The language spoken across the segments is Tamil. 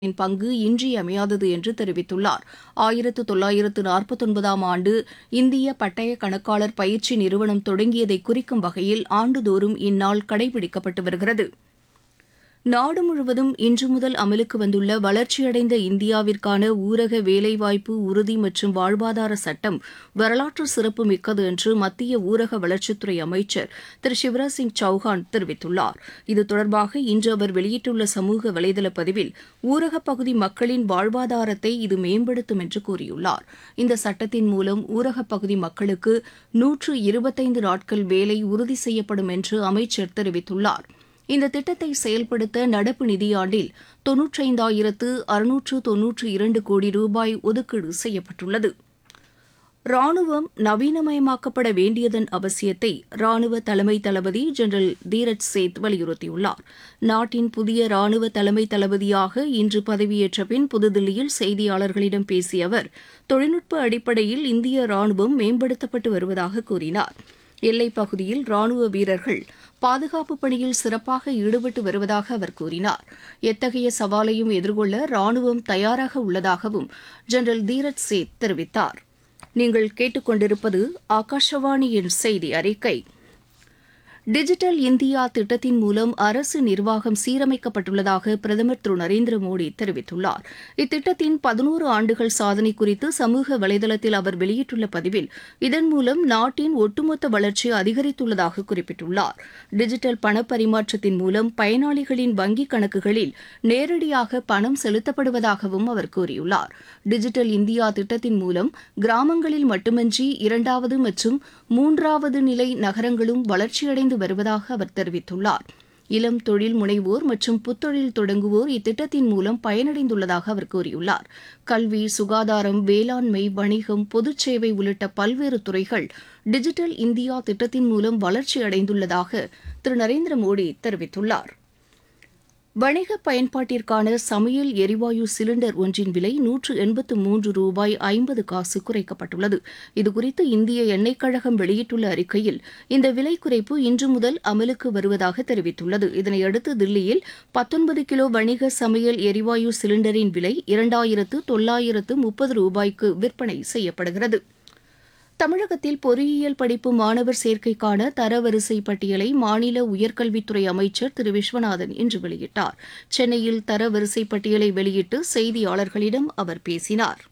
யின் பங்கு இன்றியமையாதது என்று தெரிவித்துள்ளார் ஆயிரத்து தொள்ளாயிரத்து நாற்பத்தொன்பதாம் ஆண்டு இந்திய பட்டய கணக்காளர் பயிற்சி நிறுவனம் தொடங்கியதை குறிக்கும் வகையில் ஆண்டுதோறும் இந்நாள் கடைபிடிக்கப்பட்டு வருகிறது நாடு முழுவதும் இன்று முதல் அமலுக்கு வந்துள்ள வளர்ச்சியடைந்த இந்தியாவிற்கான ஊரக வேலைவாய்ப்பு உறுதி மற்றும் வாழ்வாதார சட்டம் வரலாற்று சிறப்பு மிக்கது என்று மத்திய ஊரக வளர்ச்சித்துறை அமைச்சர் திரு சிவராஜ் சிங் சௌஹான் தெரிவித்துள்ளார் இது தொடர்பாக இன்று அவர் வெளியிட்டுள்ள சமூக வலைதள பதிவில் ஊரகப் பகுதி மக்களின் வாழ்வாதாரத்தை இது மேம்படுத்தும் என்று கூறியுள்ளார் இந்த சட்டத்தின் மூலம் ஊரகப் பகுதி மக்களுக்கு நூற்று இருபத்தைந்து நாட்கள் வேலை உறுதி செய்யப்படும் என்று அமைச்சர் தெரிவித்துள்ளார் இந்த திட்டத்தை செயல்படுத்த நடப்பு நிதியாண்டில் தொன்னூற்றைந்தாயிரத்து அறுநூற்று தொன்னூற்று இரண்டு கோடி ரூபாய் ஒதுக்கீடு செய்யப்பட்டுள்ளது ராணுவம் நவீனமயமாக்கப்பட வேண்டியதன் அவசியத்தை ராணுவ தலைமை தளபதி ஜெனரல் தீரஜ் சேத் வலியுறுத்தியுள்ளார் நாட்டின் புதிய ராணுவ தலைமை தளபதியாக இன்று பதவியேற்ற பின் புதுதில்லியில் செய்தியாளர்களிடம் பேசிய அவர் தொழில்நுட்ப அடிப்படையில் இந்திய ராணுவம் மேம்படுத்தப்பட்டு வருவதாக கூறினார் எல்லைப் பகுதியில் ராணுவ வீரர்கள் பாதுகாப்பு பணியில் சிறப்பாக ஈடுபட்டு வருவதாக அவர் கூறினார் எத்தகைய சவாலையும் எதிர்கொள்ள ராணுவம் தயாராக உள்ளதாகவும் ஜெனரல் தீரஜ் சேத் தெரிவித்தார் நீங்கள் கேட்டுக்கொண்டிருப்பது ஆகாஷவாணியின் செய்தி அறிக்கை டிஜிட்டல் இந்தியா திட்டத்தின் மூலம் அரசு நிர்வாகம் சீரமைக்கப்பட்டுள்ளதாக பிரதமர் திரு நரேந்திர மோடி தெரிவித்துள்ளார் இத்திட்டத்தின் பதினோரு ஆண்டுகள் சாதனை குறித்து சமூக வலைதளத்தில் அவர் வெளியிட்டுள்ள பதிவில் இதன் மூலம் நாட்டின் ஒட்டுமொத்த வளர்ச்சி அதிகரித்துள்ளதாக குறிப்பிட்டுள்ளார் டிஜிட்டல் பணப்பரிமாற்றத்தின் மூலம் பயனாளிகளின் வங்கிக் கணக்குகளில் நேரடியாக பணம் செலுத்தப்படுவதாகவும் அவர் கூறியுள்ளார் டிஜிட்டல் இந்தியா திட்டத்தின் மூலம் கிராமங்களில் மட்டுமின்றி இரண்டாவது மற்றும் மூன்றாவது நிலை நகரங்களும் வளர்ச்சியடைந்து வருவதாக அவர் தெரிவித்துள்ளார் இளம் தொழில் முனைவோர் மற்றும் புத்தொழில் தொடங்குவோர் இத்திட்டத்தின் மூலம் பயனடைந்துள்ளதாக அவர் கூறியுள்ளார் கல்வி சுகாதாரம் வேளாண்மை வணிகம் பொதுச் சேவை உள்ளிட்ட பல்வேறு துறைகள் டிஜிட்டல் இந்தியா திட்டத்தின் மூலம் வளர்ச்சியடைந்துள்ளதாக திரு நரேந்திர மோடி தெரிவித்துள்ளார் வணிக பயன்பாட்டிற்கான சமையல் எரிவாயு சிலிண்டர் ஒன்றின் விலை நூற்று எண்பத்து மூன்று ரூபாய் ஐம்பது காசு குறைக்கப்பட்டுள்ளது இதுகுறித்து இந்திய எண்ணெய் கழகம் வெளியிட்டுள்ள அறிக்கையில் இந்த விலை குறைப்பு இன்று முதல் அமலுக்கு வருவதாக தெரிவித்துள்ளது இதனையடுத்து தில்லியில் பத்தொன்பது கிலோ வணிக சமையல் எரிவாயு சிலிண்டரின் விலை இரண்டாயிரத்து தொள்ளாயிரத்து முப்பது ரூபாய்க்கு விற்பனை செய்யப்படுகிறது தமிழகத்தில் பொறியியல் படிப்பு மாணவர் சேர்க்கைக்கான தரவரிசை பட்டியலை மாநில உயர்கல்வித்துறை அமைச்சர் திரு விஸ்வநாதன் இன்று வெளியிட்டார் சென்னையில் தரவரிசை பட்டியலை வெளியிட்டு செய்தியாளர்களிடம் அவர் பேசினார்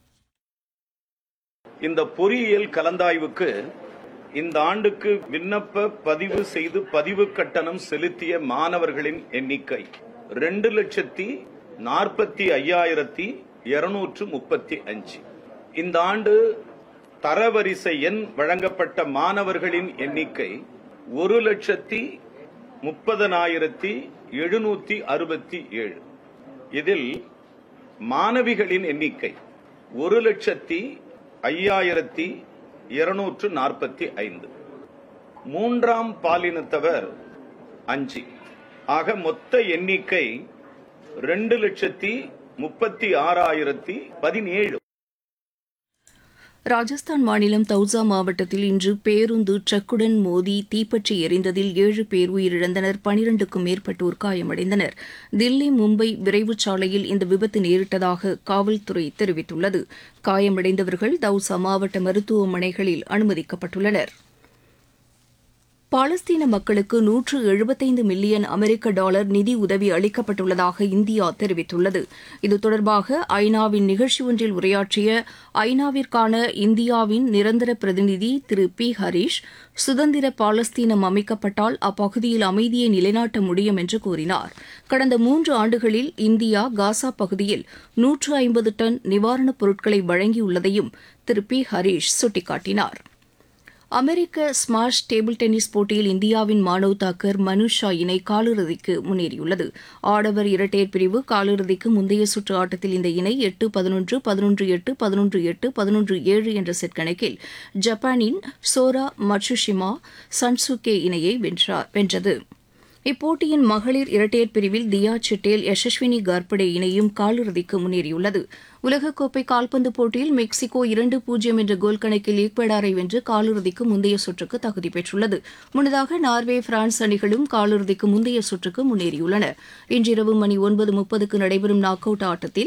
இந்த பொறியியல் கலந்தாய்வுக்கு இந்த ஆண்டுக்கு விண்ணப்ப பதிவு செய்து பதிவு கட்டணம் செலுத்திய மாணவர்களின் எண்ணிக்கை ரெண்டு லட்சத்தி நாற்பத்தி ஐயாயிரத்தி இருநூற்று முப்பத்தி அஞ்சு இந்த ஆண்டு தரவரிசை எண் வழங்கப்பட்ட மாணவர்களின் எண்ணிக்கை ஒரு லட்சத்தி முப்பதனாயிரத்தி எழுநூத்தி அறுபத்தி ஏழு இதில் மாணவிகளின் எண்ணிக்கை ஒரு லட்சத்தி ஐயாயிரத்தி இருநூற்று நாற்பத்தி ஐந்து மூன்றாம் பாலினத்தவர் அஞ்சு ஆக மொத்த எண்ணிக்கை ரெண்டு லட்சத்தி முப்பத்தி ஆறாயிரத்தி பதினேழு ராஜஸ்தான் மாநிலம் தௌசா மாவட்டத்தில் இன்று பேருந்து ட்ரக்குடன் மோதி தீப்பற்றி எரிந்ததில் ஏழு பேர் உயிரிழந்தனர் பனிரண்டுக்கும் மேற்பட்டோர் காயமடைந்தனர் தில்லி மும்பை விரைவுச் சாலையில் இந்த விபத்து நேரிட்டதாக காவல்துறை தெரிவித்துள்ளது காயமடைந்தவர்கள் தௌசா மாவட்ட மருத்துவமனைகளில் அனுமதிக்கப்பட்டுள்ளனர் பாலஸ்தீன மக்களுக்கு நூற்று எழுபத்தைந்து மில்லியன் அமெரிக்க டாலர் நிதி உதவி அளிக்கப்பட்டுள்ளதாக இந்தியா தெரிவித்துள்ளது இது தொடர்பாக ஐநாவின் நிகழ்ச்சி ஒன்றில் உரையாற்றிய ஐநாவிற்கான இந்தியாவின் நிரந்தர பிரதிநிதி திரு பி ஹரீஷ் சுதந்திர பாலஸ்தீனம் அமைக்கப்பட்டால் அப்பகுதியில் அமைதியை நிலைநாட்ட முடியும் என்று கூறினார் கடந்த மூன்று ஆண்டுகளில் இந்தியா காசா பகுதியில் நூற்று ஐம்பது டன் நிவாரணப் பொருட்களை வழங்கியுள்ளதையும் திரு பி ஹரீஷ் சுட்டிக்காட்டினார் அமெரிக்க ஸ்மாஷ் டேபிள் டென்னிஸ் போட்டியில் இந்தியாவின் மானவ் தாக்கர் மனுஷா இணை காலிறுதிக்கு முன்னேறியுள்ளது ஆடவர் இரட்டையர் பிரிவு காலிறுதிக்கு முந்தைய சுற்று ஆட்டத்தில் இந்த இணை எட்டு பதினொன்று பதினொன்று எட்டு பதினொன்று எட்டு பதினொன்று ஏழு என்ற செட் கணக்கில் ஜப்பானின் சோரா மட்சுஷிமா சன்சுகே இணையை வென்றது இப்போட்டியின் மகளிர் இரட்டையர் பிரிவில் தியா சிட்டேல் யசஸ்வினி கார்படே இணையும் காலிறுதிக்கு முன்னேறியுள்ளது உலகக்கோப்பை கால்பந்து போட்டியில் மெக்சிகோ இரண்டு பூஜ்ஜியம் என்ற கோல் கணக்கில் ஈக்வடாரை வென்று காலிறுதிக்கு முந்தைய சுற்றுக்கு தகுதி பெற்றுள்ளது முன்னதாக நார்வே பிரான்ஸ் அணிகளும் காலிறுதிக்கு முந்தைய சுற்றுக்கு முன்னேறியுள்ளன இன்றிரவு மணி ஒன்பது முப்பதுக்கு நடைபெறும் நாக் அவுட் ஆட்டத்தில்